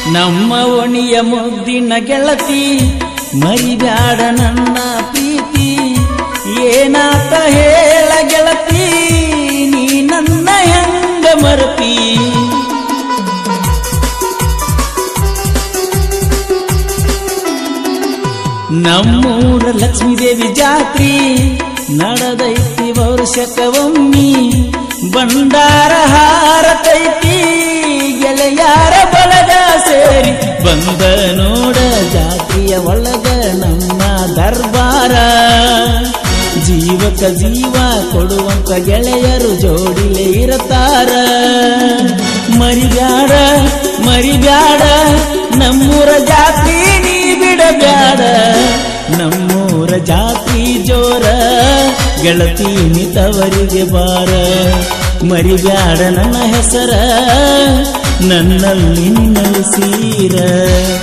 ನಮ್ಮ ಒಣಿಯ ಮುದ್ದಿನ ಗೆಳತಿ ಮರಿಬ್ಯಾಡ ನನ್ನ ಪ್ರೀತಿ ಏನಾತ ಹೇಳ ಗೆಳತಿ ನೀ ನನ್ನ ಹೆಂಗ ಮರತಿ ನಮ್ಮೂರ ಲಕ್ಷ್ಮೀದೇವಿ ಜಾತ್ರಿ ನಡೆದೈತಿ ವರ್ಷಕವೊಮ್ಮಿ ಬಂಡಾರ ಹಾರತೈತಿ ಗೆಳೆಯಾರ ಬಳಗ ಸೇರಿ ಬಂದ ನೋಡ ಜಾತ್ರೆಯ ಒಳಗ ನಮ್ಮ ದರ್ಬಾರ ಜೀವಕ ಜೀವ ಕೊಡುವಂತ ಗೆಳೆಯರು ಜೋಡಿಲೆ ಇರತಾರ ಮರಿಬ್ಯಾಡ ಮರಿಬ್ಯಾಡ ನಮ್ಮೂರ ಜಾತಿ ನೀ ಬಿಡಬ್ಯಾಡ ನಮ್ಮೂರ ಜಾತಿ ಜೋರ ಗೆಳತಿ ನಿತವರಿಗೆ ಬಾರ ಮರಿಬ್ಯಾಡ ನನ್ನ ಹೆಸರ ನನ್ನಲ್ಲಿ ನೆಲೆಸೀರ